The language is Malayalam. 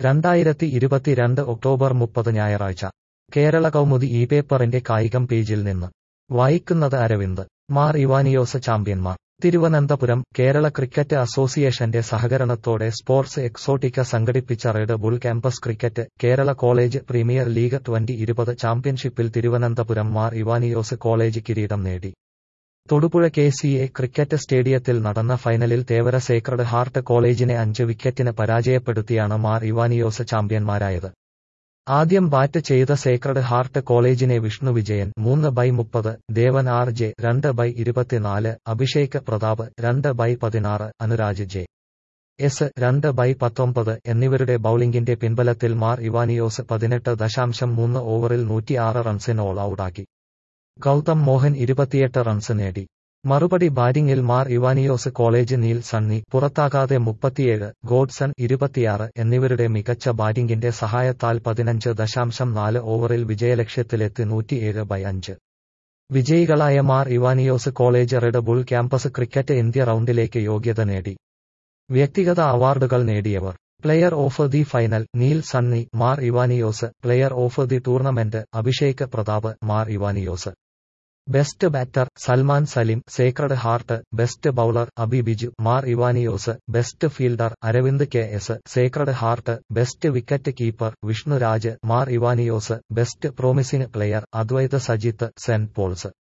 രണ്ടായിരത്തി ഇരുപത്തിരണ്ട് ഒക്ടോബർ മുപ്പത് ഞായറാഴ്ച കേരള കൗമുദി ഈ പേപ്പറിന്റെ കായികം പേജിൽ നിന്ന് വായിക്കുന്നത് അരവിന്ദ് മാർ ഇവാനിയോസ് ചാമ്പ്യന്മാർ തിരുവനന്തപുരം കേരള ക്രിക്കറ്റ് അസോസിയേഷന്റെ സഹകരണത്തോടെ സ്പോർട്സ് എക്സോട്ടിക്ക സംഘടിപ്പിച്ച Red Bull campus cricket Kerala college premier league twenty ഇരുപത് ചാമ്പ്യൻഷിപ്പിൽ തിരുവനന്തപുരം മാർ ഇവാനിയോസ് കോളേജ് കിരീടം നേടി Thodupuzha K C A cricket സ്റ്റേഡിയത്തിൽ നടന്ന ഫൈനലിൽ തേവര സേക്രഡ് ഹാർട്ട് കോളേജിനെ അഞ്ച് വിക്കറ്റിന് പരാജയപ്പെടുത്തിയാണ് മാർ ഇവാനിയോസ് ചാമ്പ്യന്മാരായത് ആദ്യം ബാറ്റ് ചെയ്ത സേക്രഡ് ഹാർട്ട് കോളേജിനെ വിഷ്ണു വിജയൻ മൂന്ന് ബൈ മുപ്പത് ദേവൻ ആർ ജെ രണ്ട് ബൈ ഇരുപത്തിനാല് അഭിഷേക് പ്രതാപ് രണ്ട് ബൈ പതിനാറ് അനുരാജ് ജെ എസ് രണ്ട് ബൈ പത്തൊമ്പത് എന്നിവരുടെ ബൌളിംഗിന്റെ പിൻബലത്തിൽ മാർ ഇവാനിയോസ് പതിനെട്ട് ദശാംശം മൂന്ന് ഓവറിൽ നൂറ്റിയാറ് റൺസിന് ഓൾ ഔട്ടാക്കി ഗൗതം മോഹൻ ഇരുപത്തിയെട്ട് റൺസ് നേടി മറുപടി ബാറ്റിംഗിൽ മാർ ഇവാനിയോസ് കോളേജ് നീൽ സണ്ണി പുറത്താകാതെ മുപ്പത്തിയേഴ് ഗോഡ്സൺ ഇരുപത്തിയാറ് എന്നിവരുടെ മികച്ച ബാറ്റിംഗിന്റെ സഹായത്താൽ പതിനഞ്ച് ദശാംശം നാല് ഓവറിൽ വിജയലക്ഷ്യത്തിലെത്തി നൂറ്റിയേഴ് ബൈ അഞ്ച് വിജയികളായ Mar Ivanios college Red Bull campus cricket India റൗണ്ടിലേക്ക് യോഗ്യത നേടി വ്യക്തിഗത അവാർഡുകൾ നേടിയവർ player of the final Neel Sunny Mar Ivanios player of the tournament Abhishek Pratap Mar Ivanios best batter Salman Salim Sacred Heart best bowler Abi Biju Mar Ivanios best fielder Aravind K S Sacred Heart best wicket keeper Vishnuraj Mar Ivanios best promising player Advaith Sajith saint Paul's